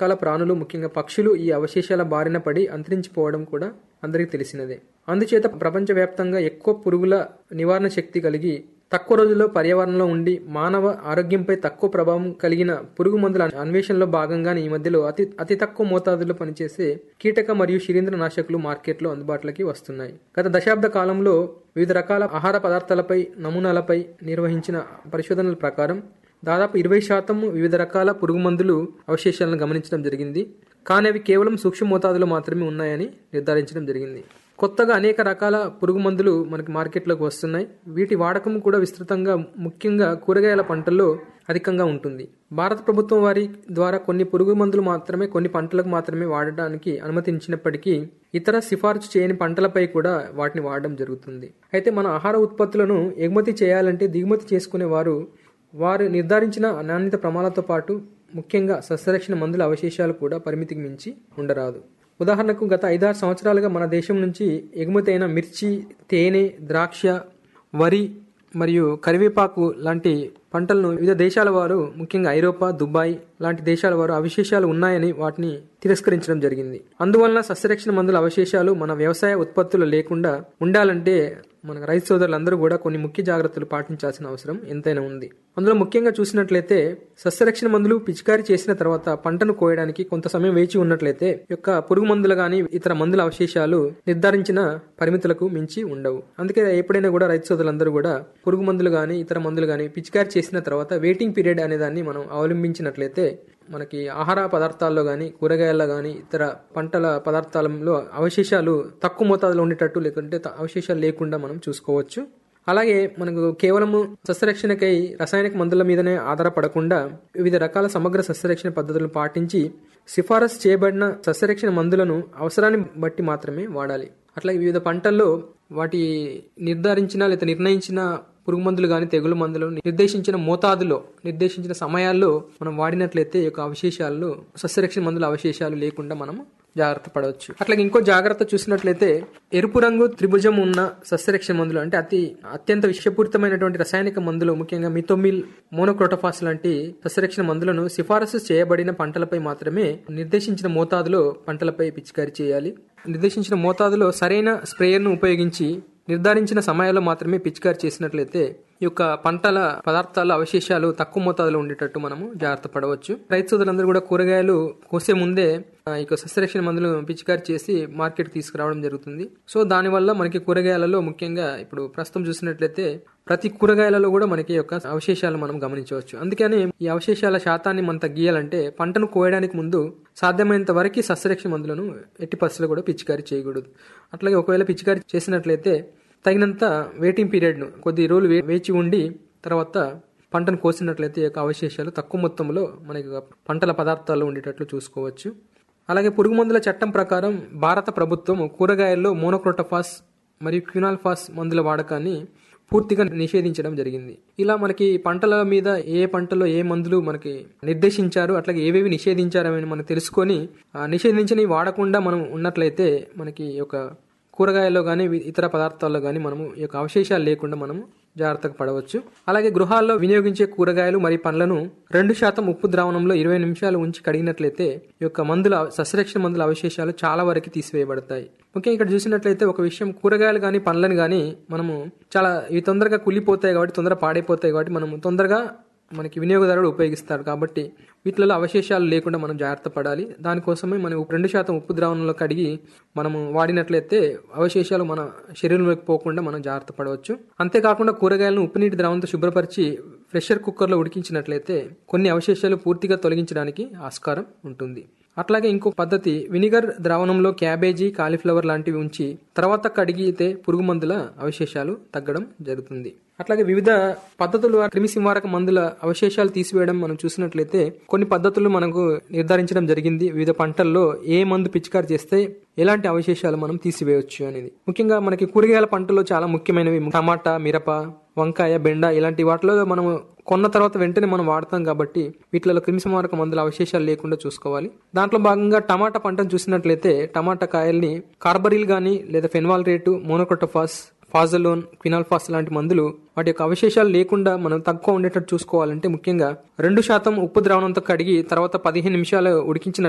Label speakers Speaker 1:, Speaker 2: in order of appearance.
Speaker 1: రకాల ప్రాణులు ముఖ్యంగా పక్షులు ఈ అవశేషాల బారిన పడి అంతరించిపోవడం కూడా అందరికీ తెలిసినదే అందుచేత ప్రపంచవ్యాప్తంగా ఎక్కువ పురుగుల నివారణ శక్తి కలిగి తక్కువ రోజుల్లో పర్యావరణంలో ఉండి మానవ ఆరోగ్యంపై తక్కువ ప్రభావం కలిగిన పురుగు మందుల అన్వేషణలో భాగంగానే ఈ మధ్యలో అతి అతి తక్కువ మోతాదులో పనిచేసే కీటక మరియు శిలీంద్ర నాశకులు మార్కెట్లో అందుబాటులోకి వస్తున్నాయి గత దశాబ్ద కాలంలో వివిధ రకాల ఆహార పదార్థాలపై నమూనాలపై నిర్వహించిన పరిశోధనల ప్రకారం దాదాపు ఇరవై శాతం వివిధ రకాల పురుగు మందులు అవశేషాలను గమనించడం జరిగింది కానీ అవి కేవలం సూక్ష్మ మోతాదులో మాత్రమే ఉన్నాయని నిర్ధారించడం జరిగింది కొత్తగా అనేక రకాల పురుగు మందులు మనకి మార్కెట్లోకి వస్తున్నాయి వీటి వాడకం కూడా విస్తృతంగా ముఖ్యంగా కూరగాయల పంటల్లో అధికంగా ఉంటుంది భారత ప్రభుత్వం వారి ద్వారా కొన్ని పురుగు మందులు మాత్రమే కొన్ని పంటలకు మాత్రమే వాడడానికి అనుమతించినప్పటికీ ఇతర సిఫార్సు చేయని పంటలపై కూడా వాటిని వాడడం జరుగుతుంది అయితే మన ఆహార ఉత్పత్తులను ఎగుమతి చేయాలంటే దిగుమతి చేసుకునే వారు వారు నిర్ధారించిన నాణ్యత ప్రమాణాలతో పాటు ముఖ్యంగా సస్యరక్షణ మందుల అవశేషాలు కూడా పరిమితికి మించి ఉండరాదు ఉదాహరణకు గత ఐదారు సంవత్సరాలుగా మన దేశం నుంచి ఎగుమతి అయిన మిర్చి తేనె ద్రాక్ష వరి మరియు కరివేపాకు లాంటి పంటలను వివిధ దేశాల వారు ముఖ్యంగా ఐరోపా దుబాయ్ లాంటి దేశాల వారు అవశేషాలు ఉన్నాయని వాటిని తిరస్కరించడం జరిగింది అందువలన సస్యరక్షణ మందుల అవశేషాలు మన వ్యవసాయ ఉత్పత్తులు లేకుండా ఉండాలంటే మన రైతు సోదరులందరూ కూడా కొన్ని ముఖ్య జాగ్రత్తలు పాటించాల్సిన అవసరం ఎంతైనా ఉంది అందులో ముఖ్యంగా చూసినట్లయితే సస్యరక్షణ మందులు పిచికారీ చేసిన తర్వాత పంటను కోయడానికి కొంత సమయం వేచి ఉన్నట్లయితే యొక్క పురుగు మందులు గాని ఇతర మందుల అవశేషాలు నిర్ధారించిన పరిమితులకు మించి ఉండవు అందుకే ఎప్పుడైనా కూడా రైతు సోదరులందరూ కూడా పురుగు మందులు గాని ఇతర మందులు గాని పిచికారీ చేసిన తర్వాత వెయిటింగ్ పీరియడ్ అనే దాన్ని మనం అవలంబించినట్లయితే మనకి ఆహార పదార్థాల్లో కానీ కూరగాయల్లో కానీ ఇతర పంటల పదార్థాలలో అవశేషాలు తక్కువ మోతాదులో ఉండేటట్టు లేకుంటే త- అవశేషాలు లేకుండా మనం చూసుకోవచ్చు అలాగే మనకు కేవలము సస్యరక్షణకై రసాయనిక మందుల మీదనే ఆధారపడకుండా వివిధ రకాల సమగ్ర సస్యరక్షణ పద్ధతులను పాటించి సిఫారసు చేయబడిన సస్యరక్షణ మందులను అవసరాన్ని బట్టి మాత్రమే వాడాలి అట్లాగే వివిధ పంటల్లో వాటి నిర్ధారించిన లేదా నిర్ణయించిన పురుగు మందులు కానీ తెగులు మందులు నిర్దేశించిన మోతాదులో నిర్దేశించిన సమయాల్లో మనం వాడినట్లయితే ఈ యొక్క అవశేషాలు సస్యరక్షణ మందుల అవశేషాలు లేకుండా మనం జాగ్రత్త పడవచ్చు అట్లాగే ఇంకో జాగ్రత్త చూసినట్లయితే ఎరుపు రంగు త్రిభుజం ఉన్న సస్యరక్షణ మందులు అంటే అతి అత్యంత విషపూరితమైనటువంటి రసాయనిక మందులు ముఖ్యంగా మిథోమిల్ మోనోక్రోటోఫాస్ లాంటి సస్యరక్షణ మందులను సిఫారసు చేయబడిన పంటలపై మాత్రమే నిర్దేశించిన మోతాదులో పంటలపై పిచికారీ చేయాలి నిర్దేశించిన మోతాదులో సరైన స్ప్రేయర్ను ఉపయోగించి నిర్ధారించిన సమయాల్లో మాత్రమే పిచికారి చేసినట్లయితే ఈ యొక్క పంటల పదార్థాల అవశేషాలు తక్కువ మోతాదులో ఉండేటట్టు మనము జాగ్రత్త పడవచ్చు రైతు సోదరులందరూ కూడా కూరగాయలు కోసే ముందే ఆ, ఈ యొక్క సస్యరక్షణ మందులు పిచికారి చేసి మార్కెట్ తీసుకురావడం జరుగుతుంది సో దానివల్ల మనకి కూరగాయలలో ముఖ్యంగా ఇప్పుడు ప్రస్తుతం చూసినట్లయితే ప్రతి కూరగాయలలో కూడా మనకి ఈ యొక్క అవశేషాలు మనం గమనించవచ్చు అందుకని ఈ అవశేషాల శాతాన్ని మనం తగ్గియాలంటే పంటను కోయడానికి ముందు సాధ్యమైనంత వరకు సస్యరక్షణ మందులను ఎట్టి పరిస్థితుల్లో కూడా పిచికారీ చేయకూడదు అట్లాగే ఒకవేళ పిచికారీ చేసినట్లయితే తగినంత వెయిటింగ్ పీరియడ్ను కొద్ది రోజులు వే- వేచి ఉండి తర్వాత పంటను కోసినట్లయితే ఈ యొక్క అవశేషాలు తక్కువ మొత్తంలో మనకి పంటల పదార్థాల్లో ఉండేటట్లు చూసుకోవచ్చు అలాగే పురుగు మందుల చట్టం ప్రకారం భారత ప్రభుత్వం కూరగాయల్లో మోనోక్రోటోఫాస్ మరియు క్యూనాల్ఫాస్ మందుల వాడకాన్ని పూర్తిగా నిషేధించడం జరిగింది ఇలా మనకి పంటల మీద ఏ పంటలో ఏ మందులు మనకి నిర్దేశించారు అట్లాగే ఏవేవి నిషేధించారు అని మనం తెలుసుకొని ఆ నిషేధించని వాడకుండా మనం ఉన్నట్లయితే మనకి ఈ యొక్క కూరగాయల్లో కానీ ఇతర పదార్థాల్లో కానీ మనము ఈ యొక్క అవశేషాలు లేకుండా మనము జాగ్రత్తగా పడవచ్చు అలాగే గృహాల్లో వినియోగించే కూరగాయలు మరియు పండ్లను రెండు శాతం ఉప్పు ద్రావణంలో ఇరవై నిమిషాలు ఉంచి కడిగినట్లయితే ఈ యొక్క మందుల సస్యరక్షణ మందుల అవశేషాలు చాలా వరకు తీసివేయబడతాయి ముఖ్యంగా ఇక్కడ చూసినట్లయితే ఒక విషయం కూరగాయలు కానీ పండ్లను కానీ మనము చాలా ఇవి తొందరగా కుళ్ళిపోతాయి కాబట్టి తొందరగా పాడైపోతాయి కాబట్టి మనము తొందరగా మనకి వినియోగదారుడు ఉపయోగిస్తారు కాబట్టి వీటిలో అవశేషాలు లేకుండా మనం జాగ్రత్త పడాలి దానికోసమే మనం ఉప్పు- రెండు శాతం ఉప్పు ద్రావణంలో కడిగి మనము వాడినట్లయితే అవశేషాలు మన శరీరంలోకి పోకుండా మనం జాగ్రత్త పడవచ్చు అంతేకాకుండా కూరగాయలను ఉప్పు నీటి ద్రావణంతో శుభ్రపరిచి ప్రెషర్ కుక్కర్లో ఉడికించినట్లయితే కొన్ని అవశేషాలు పూర్తిగా తొలగించడానికి ఆస్కారం ఉంటుంది అట్లాగే ఇంకో పద్ధతి వినిగర్ ద్రావణంలో క్యాబేజీ కాలీఫ్లవర్ లాంటివి ఉంచి తర్వాత కడిగితే పురుగు మందుల అవశేషాలు తగ్గడం జరుగుతుంది అట్లాగే వివిధ పద్ధతుల ద్వారా క్రిమి సంహారక మందుల అవశేషాలు తీసివేయడం మనం చూసినట్లయితే కొన్ని పద్ధతులు మనకు నిర్ధారించడం జరిగింది వివిధ పంటల్లో ఏ మందు పిచికారి చేస్తే ఎలాంటి అవశేషాలు మనం తీసివేయవచ్చు అనేది ముఖ్యంగా మనకి కూరగాయల పంటలో చాలా ముఖ్యమైనవి టమాటా మిరప వంకాయ బెండ ఇలాంటి వాటిలో మనం కొన్న తర్వాత వెంటనే మనం వాడతాం కాబట్టి వీటిలో క్రిమిసంహారక మందుల అవశేషాలు లేకుండా చూసుకోవాలి దాంట్లో భాగంగా టమాటా పంటను చూసినట్లయితే టమాటా కాయల్ని కార్బరిల్ గానీ లేదా ఫెన్వాల్ రేటు మోనోకోటోఫాస్ ఫాజలోన్ క్వినాల్ఫాస్ లాంటి మందులు వాటి యొక్క అవశేషాలు లేకుండా మనం తక్కువ ఉండేటట్టు చూసుకోవాలంటే ముఖ్యంగా రెండు శాతం ఉప్పు ద్రావణంతో కడిగి తర్వాత పదిహేను నిమిషాలు ఉడికించిన